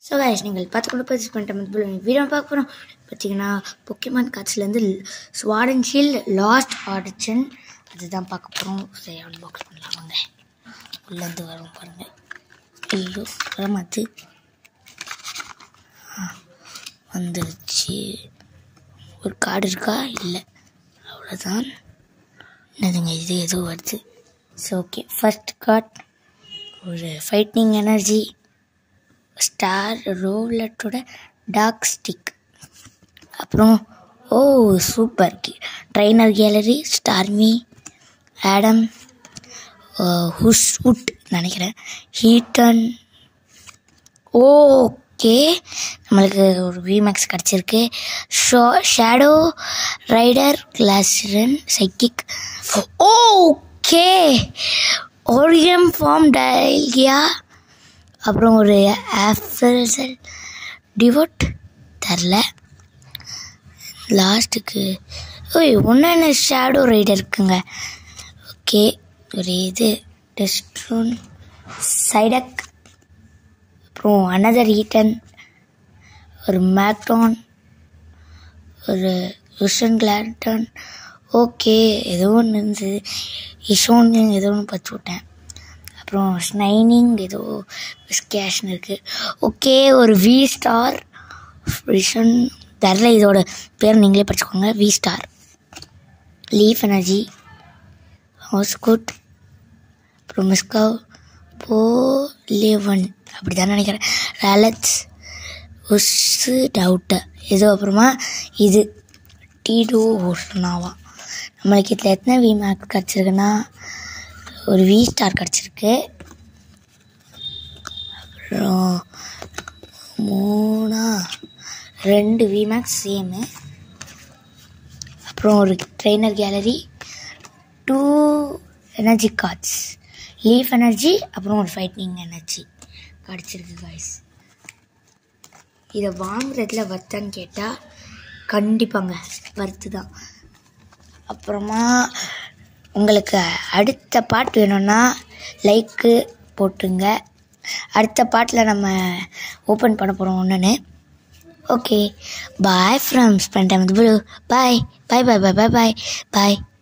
so guys நீங்கள் பார்த்து கொண்டு பர்ச்சேஸ் பண்ணிட்டு வீடியோ பார்க்க போகிறோம் பார்த்தீங்கன்னா பொக்கிமான் காட்ஸ்லேருந்து sword and shield last edition அதுதான் பார்க்க போகிறோம் சரி அன்பாக்ஸ் பண்ணலாம் வாங்க உள்ளேருந்து வரும் பாருங்கள் ஐயோ வரமாத்து ஆ, வந்துருச்சு ஒரு கார்டு இருக்கா இல்லை அவ்வளோதான் என்னதுங்க இது ஏதோ வருது ஸோ ஓகே ஃபர்ஸ்ட் கார்ட் ஒரு ஃபைட்டிங் எனர்ஜி ஸ்டார் ரோலட்டோட டார்க் ஸ்டிக் அப்புறம் oh super trainer gallery Starmie ஆடம் ஹுஸ்வுட் நினைக்கிறேன் ஹீட்டன் ஓகே நம்மளுக்கு ஒரு விமேக்ஸ் கிடச்சிருக்கு ஷோ ஷேடோ ரைடர் கிளாஸ்ரன் சைக்கிக் ஓகே ஓரியம் ஃபார்ம் டைல்கியா அப்புறம் ஒரு ஆஃபர்சல் டிவோட் தரல லாஸ்ட்டுக்கு ஓய் ஒன்று என்ன ஷேடோ ரைடர் இருக்குங்க ஓகே ஒரு இது டெஸ்ட்ரோன் சைடக் அப்புறம் அனதர் ஈட்டன் ஒரு மேக்டான் ஒரு யுஷன் கிளாட்டன் ஓகே ஏதோ ஒன்று இருந்தது இஷோன் ஏதோ ஒன்று பச்சு விட்டேன் அப்புறம் ஸ்னைனிங் ஏதோ ஸ்கேஷ்னு இருக்குது ஓகே ஒரு வி ஸ்டார் விஷன் தரல இதோட பேர் நீங்களே படிச்சுக்கோங்க V star leaf energy house good அப்புறம் மிஸ்கவ் போ லேவன் அப்படி தான் நினைக்கிறேன் ரேலட்ஸ் உஸ்ஸு டவுட்டு ஏதோ அப்புறமா இது டீடோ ஹோஸ்னாவா நம்மளுக்கு இதில் எத்தனை வி மார்க் கிடச்சிருக்குன்னா ஒரு வி ஸ்டார் கிடச்சிருக்கு அப்புறம் மூணா ரெண்டு விமேக்ஸ் சேமு அப்புறம் ஒரு trainer gallery two energy cards leaf energy அப்புறம் ஒரு ஃபைட்டிங் எனர்ஜி கிடச்சிருக்கு காய்ஸ் இதை வாங்குறதுல வர்த்தான்னு கேட்டால் கண்டிப்பாங்க வர்த்து தான் அப்புறமா உங்களுக்கு அடுத்த பாட்டு வேணும்னா லைக்கு போட்டுருங்க அடுத்த பாட்டில் நம்ம ஓப்பன் பண்ண போகிறோம் ஒன்றுன்னு okay bye from spend time with bye bye bye bye bye bye bye